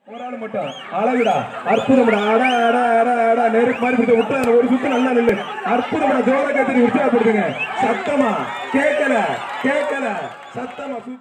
ஒரு ஆள் மட்டும் அழகுடா அற்புதம்டா அட அட அட அட நெருப்பு மாதிரி பிடிச்ச விட்டா அந்த ஒரு சுத்து நல்லா நில்லு அற்புதம்டா ஜோர கத்திரி உற்சாகப்படுத்துங்க சத்தமா கேட்கல கேட்கல சத்தமா சூப்பர்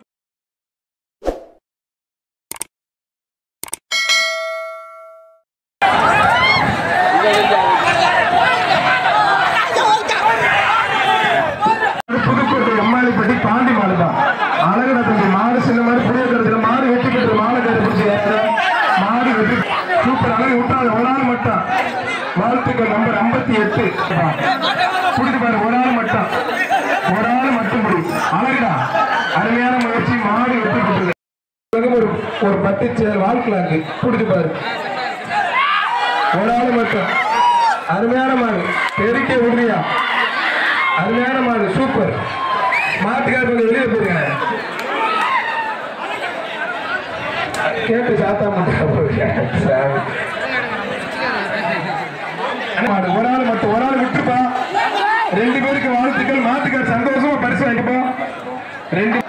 புதுக்கோட்டை எம்மாளிப்பட்டி பாண்டி மாடு தான் அழகுடா தம்பி மாடு சின்ன மாதிரி புதிய கருத்துல மாடு வெட்டி கட்டுற மாலை கரு பிடிச்சி மாடு வெட்டி சூப்பர் அழகு விட்டாங்க ஒரு ஆள் மட்டும் வாழ்த்துக்கள் நம்பர் ஐம்பத்தி எட்டு புடிச்சு பாரு ஒரு ஆள் மட்டும் ஒரு ஆள் மட்டும் புடி அழகுடா அருமையான முயற்சி மாடு வெட்டி கட்டுறது ஒரு ஒரு பத்து சேர் வாழ்க்கலாம் இருக்கு புடிச்சு பாரு ஒரு ஆள் மட்டும் அருமையான மாடு பெருக்கே விடுறியா அருமையான மாடு சூப்பர் மாட்டுக்கார கொஞ்சம் வெளியே போயிருங்க கேட்டு சாத்தா மாட்டேன் மாடு ஒரு ஆள் மட்டும் ஒரு ஆள் விட்டுப்பா ரெண்டு பேருக்கு வாழ்த்துக்கள் மாட்டுக்கார சந்தோஷமா பரிசு வாங்கிப்போம் ரெண்டு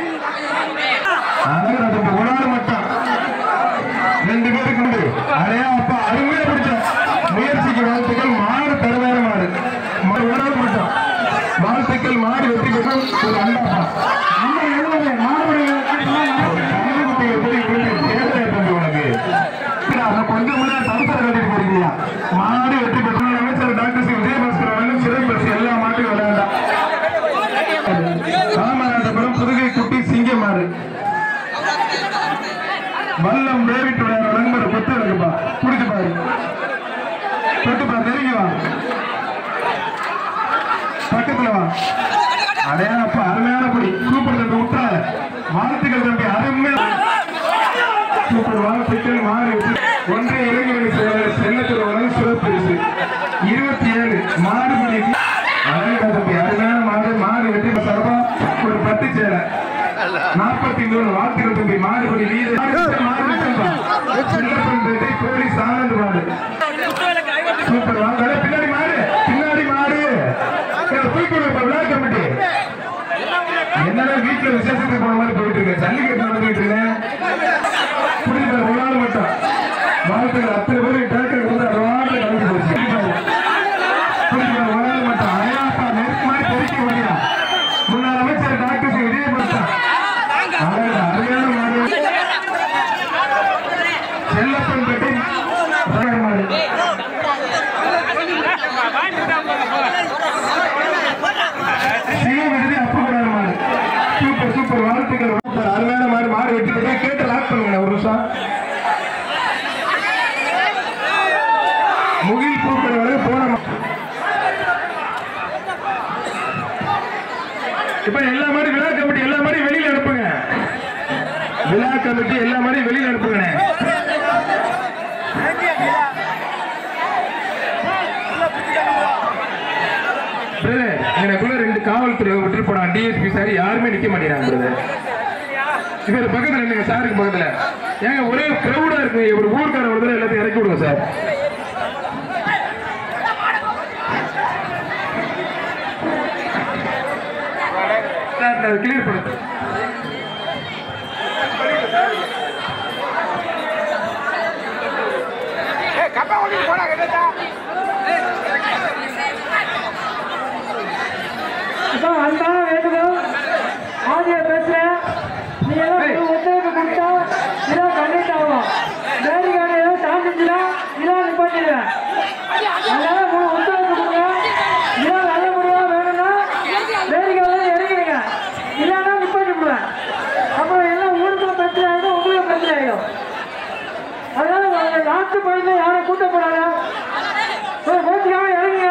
அழகு தம்பி, ஒரு ஆள் மட்டும் ரெண்டு பேருக்கு உண்டு அடையா அப்பா அருமையா பிடிச்ச முயற்சிக்கு வாழ்த்துக்கள் மாடு தரவேற மாடு மாடு ஒரு ஆள் மட்டும் வாழ்த்துக்கள் மாடு வெற்றி பெறும் ஒரு அண்டாப்பா அண்ணா எழுதுங்க மாடு கொஞ்சம் முன்னாடி தடுப்பறை கட்டிட்டு போறீங்களா மாடு வெற்றி பெற்று அமைச்சர் டாக்டர் சி விஜயபாஸ்கர் அவர்களும் சிறப்பு பரிசு எல்லா மாட்டையும் விளையாண்டா காமராஜபுரம் புதுகை குட்டி சிங்க மாடு வல்லம் டேவிட் விளையாட நண்பர் கொத்து எடுக்குப்பா குடிச்சு பாரு தொட்டுப்பா நெருங்கி வா பக்கத்துல வா அடையாளப்பா அருமையான குடி சூப்பர் தம்பி விட்டாத வாழ்த்துக்கள் தம்பி அருமையா சூப்பர் வாழ்த்துக்கள் மாறி ஒன்றிய இளைஞரணி செயலர் செல்லத்தில் வழங்கும் சிறப்பு பரிசு இருபத்தி ஏழு மாடுபடி அழகா தம்பி அருமையான மாடு மாடு வெற்றி சார்பா ஒரு பட்டு சேலை நாற்பத்தி மூணு வாழ்த்துக்கள் தம்பி மாடுபடி வீடு சின்னப்பன்பேட்டை போலீஸ் ஆனந்த் மாடு சூப்பர் வாங்க பின்னாடி மாடு பின்னாடி மாடு தூக்கி விழா கமிட்டி என்னடா வீட்டுல விசேஷத்துக்கு போன மாதிரி போயிட்டு இருக்கு ஜல்லிக்கட்டு நடந்துட்டு இருக்கேன் புரியுது ஒரு நாள் மட்டும் வாழ்த்துக்கள் அத்தனை பேர் டேக்கர் கொடுத்து அருவாண்டு கலந்து போச்சு புரியுது ஒரு நாள் மட்டும் அடையாப்பா நெருப்பு மாதிரி பொறுக்கி முடியா முன்னாள் அமைச்சர் டாக்டர் சி விஜயபாஸ்கர் அழகு, அருமையான மாடு செல்லப்பன் பெட்டி அழகான மாடு சிவ விடுதி அப்புறம் மாடு சூப்பர் சூப்பர் வாழ்த்துக்கள் சூப்பர் அருமையான மாடு மாடு வெட்டி போட்டா கேட்டு லாக் பண்ணுங்க ஒரு நிமிஷம் முகில் பூக்கள் வரை போன மா- இப்ப எல்லா மாதிரி விழா கமிட்டி எல்லா மாதிரி வெளியில அனுப்புங்க விழா கமிட்டி எல்லா மாதிரி வெளியில அனுப்புங்க பிரதர் எனக்குள்ள ரெண்டு காவல்துறை விட்டு போனா டிஎஸ்பி சார் யாருமே நிக்க மாட்டேங்கிறாங்க பிரதர் இவர் பக்கத்துல இல்லைங்க சாருக்கு பக்கத்துல ஏங்க ஒரே கிரௌடா இருக்கு ஒரு ஊர்க்கார ஒரு தடவை எல்லாத்தையும் இறக்கி விடுங்க சார் சார் கிளியர் பண்ணுங்க இப்போ அன்பா வேண்டுதல் ஆதியா பேசுறேன் நீ எல்லாம் ஒரு ஒத்துழைப்பு கொடுத்தா இதான் கண்டிப்பாக ஆகும் வேடிக்கான ஏதோ தாண்டிச்சுன்னா இதான் நிப்பாட்டிடுவேன் அதனால மூணு ஒத்துழைப்பு கொடுங்க இதான் நல்ல முடிவா வேணும்னா வேடிக்கான இறங்கிடுங்க இல்லைன்னா நிப்பாட்டி விடுவேன் அப்புறம் எல்லாம் ஊருக்குள்ள பிரச்சனை ஆகிடும் உங்களுக்கு பிரச்சனை ஆகிடும் அதனால உங்க நாட்டு பயிர்ல யாரும் கூட்டப்படாத கோச்சிக்காம இறங்குங்க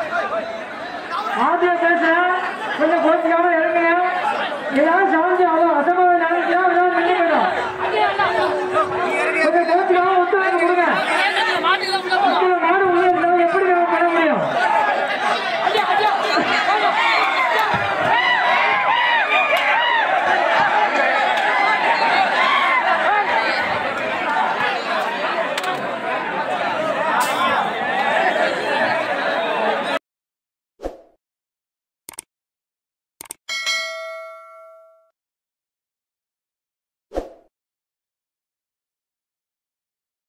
ஆதியா பேசுறேன் கொஞ்சம் கோச்சிக்காம இறங்குங்க எல்லாரும் சமைச்சு அவ்வளோ